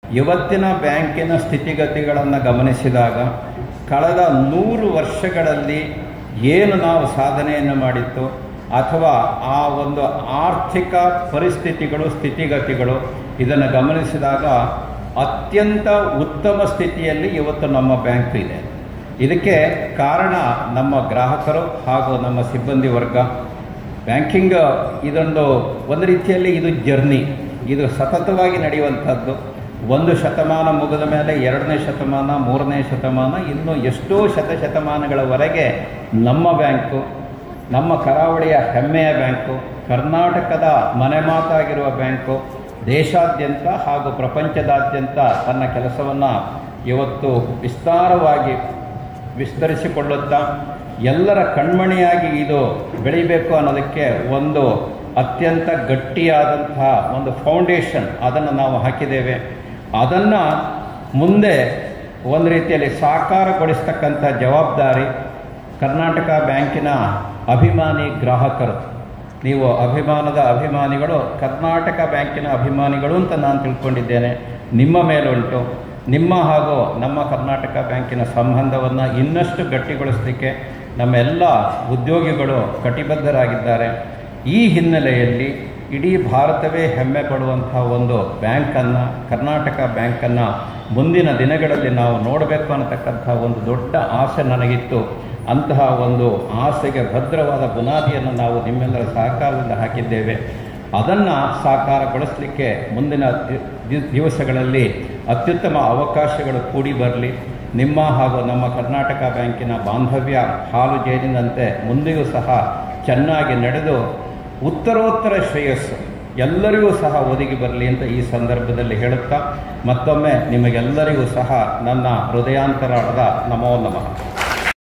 ಇವತ್ತಿನ ಬ್ಯಾಂಕಿನ ಸ್ಥಿತಿಗತಿಗಳನ್ನು ಗಮನಿಸಿದಾಗ ಕಳೆದ ನೂರು ವರ್ಷಗಳಲ್ಲಿ ಏನು ನಾವು ಸಾಧನೆಯನ್ನು ಮಾಡಿತ್ತು ಅಥವಾ ಆ ಒಂದು ಆರ್ಥಿಕ ಪರಿಸ್ಥಿತಿಗಳು ಸ್ಥಿತಿಗತಿಗಳು ಇದನ್ನು ಗಮನಿಸಿದಾಗ ಅತ್ಯಂತ ಉತ್ತಮ ಸ್ಥಿತಿಯಲ್ಲಿ ಇವತ್ತು ನಮ್ಮ ಬ್ಯಾಂಕ್ ಇದೆ ಇದಕ್ಕೆ ಕಾರಣ ನಮ್ಮ ಗ್ರಾಹಕರು ಹಾಗೂ ನಮ್ಮ ಸಿಬ್ಬಂದಿ ವರ್ಗ ಬ್ಯಾಂಕಿಂಗ್ ಇದೊಂದು ಒಂದು ರೀತಿಯಲ್ಲಿ ಇದು ಜರ್ನಿ ಇದು ಸತತವಾಗಿ ನಡೆಯುವಂಥದ್ದು ಒಂದು ಶತಮಾನ ಮುಗಿದ ಮೇಲೆ ಎರಡನೇ ಶತಮಾನ ಮೂರನೇ ಶತಮಾನ ಇನ್ನು ಎಷ್ಟೋ ಶತಶತಮಾನಗಳವರೆಗೆ ನಮ್ಮ ಬ್ಯಾಂಕು ನಮ್ಮ ಕರಾವಳಿಯ ಹೆಮ್ಮೆಯ ಬ್ಯಾಂಕು ಕರ್ನಾಟಕದ ಮನೆಮಾತಾಗಿರುವ ಬ್ಯಾಂಕು ದೇಶಾದ್ಯಂತ ಹಾಗೂ ಪ್ರಪಂಚದಾದ್ಯಂತ ತನ್ನ ಕೆಲಸವನ್ನು ಇವತ್ತು ವಿಸ್ತಾರವಾಗಿ ವಿಸ್ತರಿಸಿಕೊಳ್ಳುತ್ತಾ ಎಲ್ಲರ ಕಣ್ಮಣಿಯಾಗಿ ಇದು ಬೆಳಿಬೇಕು ಅನ್ನೋದಕ್ಕೆ ಒಂದು ಅತ್ಯಂತ ಗಟ್ಟಿಯಾದಂತಹ ಒಂದು ಫೌಂಡೇಶನ್ ಅದನ್ನು ನಾವು ಹಾಕಿದ್ದೇವೆ ಅದನ್ನು ಮುಂದೆ ಒಂದು ರೀತಿಯಲ್ಲಿ ಸಾಕಾರಗೊಳಿಸ್ತಕ್ಕಂಥ ಜವಾಬ್ದಾರಿ ಕರ್ನಾಟಕ ಬ್ಯಾಂಕಿನ ಅಭಿಮಾನಿ ಗ್ರಾಹಕರು ನೀವು ಅಭಿಮಾನದ ಅಭಿಮಾನಿಗಳು ಕರ್ನಾಟಕ ಬ್ಯಾಂಕಿನ ಅಭಿಮಾನಿಗಳು ಅಂತ ನಾನು ತಿಳ್ಕೊಂಡಿದ್ದೇನೆ ನಿಮ್ಮ ಮೇಲುಂಟು ನಿಮ್ಮ ಹಾಗೂ ನಮ್ಮ ಕರ್ನಾಟಕ ಬ್ಯಾಂಕಿನ ಸಂಬಂಧವನ್ನು ಇನ್ನಷ್ಟು ಗಟ್ಟಿಗೊಳಿಸಲಿಕ್ಕೆ ನಮ್ಮೆಲ್ಲ ಉದ್ಯೋಗಿಗಳು ಕಟಿಬದ್ಧರಾಗಿದ್ದಾರೆ ಈ ಹಿನ್ನೆಲೆಯಲ್ಲಿ ಇಡೀ ಭಾರತವೇ ಹೆಮ್ಮೆ ಪಡುವಂಥ ಒಂದು ಬ್ಯಾಂಕನ್ನು ಕರ್ನಾಟಕ ಬ್ಯಾಂಕನ್ನು ಮುಂದಿನ ದಿನಗಳಲ್ಲಿ ನಾವು ನೋಡಬೇಕು ಅನ್ನತಕ್ಕಂಥ ಒಂದು ದೊಡ್ಡ ಆಸೆ ನನಗಿತ್ತು ಅಂತಹ ಒಂದು ಆಸೆಗೆ ಭದ್ರವಾದ ಬುನಾದಿಯನ್ನು ನಾವು ನಿಮ್ಮೆಲ್ಲರ ಸಹಕಾರದಿಂದ ಹಾಕಿದ್ದೇವೆ ಅದನ್ನು ಸಾಕಾರಗೊಳಿಸಲಿಕ್ಕೆ ಮುಂದಿನ ದಿ- ದಿ- ದಿವಸಗಳಲ್ಲಿ ಅತ್ಯುತ್ತಮ ಅವಕಾಶಗಳು ಕೂಡಿ ಬರಲಿ ನಿಮ್ಮ ಹಾಗೂ ನಮ್ಮ ಕರ್ನಾಟಕ ಬ್ಯಾಂಕಿನ ಬಾಂಧವ್ಯ ಹಾಲು ಜೇನಿನಂತೆ ಮುಂದೆಯೂ ಸಹ ಚೆನ್ನಾಗಿ ನಡೆದು ಉತ್ತರೋತ್ತರ ಶ್ರೇಯಸ್ಸು ಎಲ್ಲರಿಗೂ ಸಹ ಒದಗಿ ಬರಲಿ ಅಂತ ಈ ಸಂದರ್ಭದಲ್ಲಿ ಹೇಳುತ್ತಾ ಮತ್ತೊಮ್ಮೆ ನಿಮಗೆಲ್ಲರಿಗೂ ಸಹ ನನ್ನ ಹೃದಯಾಂತರಾಳದ ನಮೋ ನಮಃ